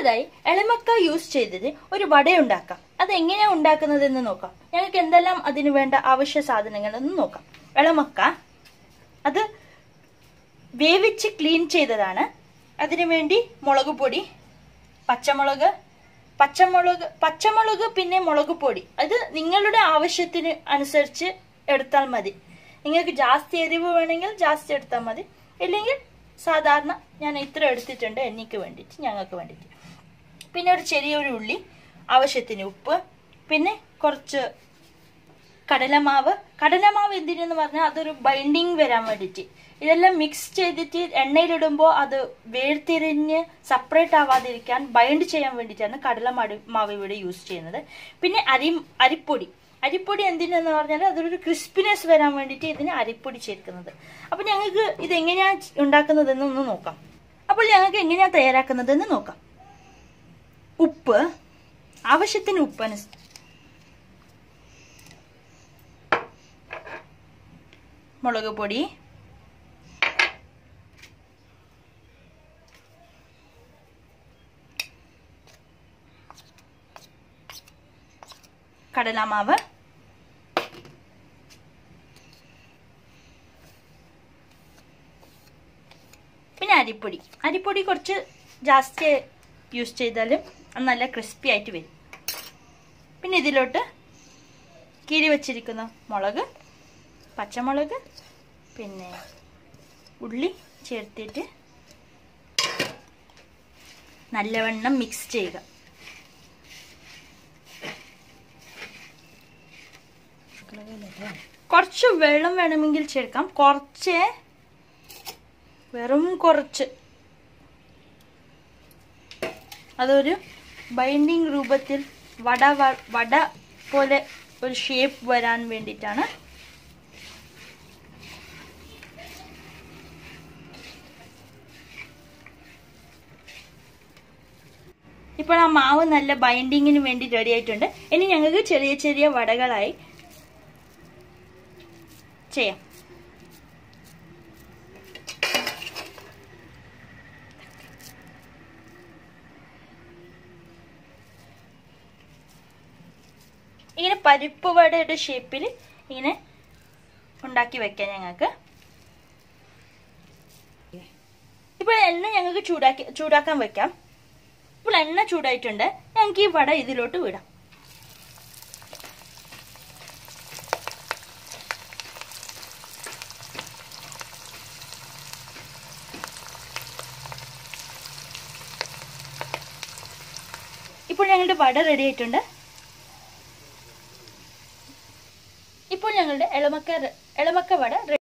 അടുത്തതായി എളമക്ക യൂസ് ചെയ്തത് ഒരു വട ഉണ്ടാക്കാം അത് എങ്ങനെയാ ഉണ്ടാക്കുന്നതെന്ന് നോക്കാം ഞങ്ങൾക്ക് എന്തെല്ലാം അതിന് വേണ്ട ആവശ്യ സാധനങ്ങളെന്ന് നോക്കാം എളമക്ക അത് വേവിച്ച് ക്ലീൻ ചെയ്തതാണ് അതിനു വേണ്ടി മുളക് പൊടി പച്ചമുളക് പച്ചമുളക് പച്ചമുളക് പിന്നെ മുളക് പൊടി അത് നിങ്ങളുടെ ആവശ്യത്തിന് അനുസരിച്ച് എടുത്താൽ മതി നിങ്ങൾക്ക് ജാസ്തി എരിവ് വേണമെങ്കിൽ ജാസ്തി എടുത്താൽ മതി ഇല്ലെങ്കിൽ സാധാരണ ഞാൻ ഇത്ര എടുത്തിട്ടുണ്ട് എനിക്ക് വേണ്ടിയിട്ട് ഞങ്ങൾക്ക് വേണ്ടിയിട്ട് പിന്നെ ഒരു ചെറിയൊരു ഉള്ളി ആവശ്യത്തിന് ഉപ്പ് പിന്നെ കുറച്ച് കടലമാവ് കടലമാവ് എന്തിനെന്ന് പറഞ്ഞാൽ അതൊരു ബൈൻഡിങ് വരാൻ വേണ്ടിയിട്ട് ഇതെല്ലാം മിക്സ് ചെയ്തിട്ട് എണ്ണയിലിടുമ്പോൾ അത് വേർതിരിഞ്ഞ് സെപ്പറേറ്റ് ആവാതിരിക്കാൻ ബൈൻഡ് ചെയ്യാൻ വേണ്ടിയിട്ടാണ് കടലമാവ് മാവ് ഇവിടെ യൂസ് ചെയ്യുന്നത് പിന്നെ അരി അരിപ്പൊടി അരിപ്പൊടി എന്തിനെന്ന് പറഞ്ഞാൽ അതൊരു ക്രിസ്പിനെസ് വരാൻ വേണ്ടിയിട്ട് ഇതിന് അരിപ്പൊടി ചേർക്കുന്നത് അപ്പോൾ ഞങ്ങൾക്ക് ഇത് എങ്ങനെയാണ് ഉണ്ടാക്കുന്നതെന്ന് ഒന്ന് നോക്കാം അപ്പോൾ ഞങ്ങൾക്ക് എങ്ങനെയാണ് തയ്യാറാക്കുന്നതെന്ന് നോക്കാം ഉപ്പ് ആവശ്യത്തിന് ഉപ്പ് അനുസ- മുളക് പൊടി കടലമാവ് പിന്നെ അരിപ്പൊടി അരിപ്പൊടി കുറച്ച് ജാസ്തി യൂസ് ചെയ്താലും അത് നല്ല ക്രിസ്പി ആയിട്ട് വരും പിന്നെ ഇതിലോട്ട് കീറി വച്ചിരിക്കുന്ന മുളക് പച്ചമുളക് പിന്നെ ഉള്ളി ചേർത്തിട്ട് നല്ലവണ്ണം മിക്സ് ചെയ്യുക കുറച്ച് വെള്ളം വേണമെങ്കിൽ ചേർക്കാം കുറച്ച് വെറും കുറച്ച് അതൊരു ബൈൻഡിങ് രൂപത്തിൽ വട വ- വട പോലെ ഒരു ഷേപ്പ് വരാൻ വേണ്ടിയിട്ടാണ് ഇപ്പോൾ ആ മാവ് നല്ല ബൈൻഡിങ്ങിന് വേണ്ടി റെഡി ആയിട്ടുണ്ട് ഇനി ഞങ്ങൾക്ക് ചെറിയ ചെറിയ വടകളായി ചെയ്യാം ഇങ്ങനെ പരിപ്പ് വടയുടെ ഷേപ്പിൽ ഇങ്ങനെ ഉണ്ടാക്കി വെക്കാം ഞങ്ങൾക്ക് ഇപ്പോൾ എണ്ണ ഞങ്ങൾക്ക് ചൂടാക്കി ചൂടാക്കാൻ വെക്കാം ഇപ്പോൾ എണ്ണ ചൂടായിട്ടുണ്ട് ഞങ്ങൾക്ക് ഈ വട ഇതിലോട്ട് വിടാം ഇപ്പോൾ ഞങ്ങളുടെ വട റെഡി ആയിട്ടുണ്ട് ഇപ്പോൾ ഞങ്ങളുടെ എളമക്ക എളമക്ക വട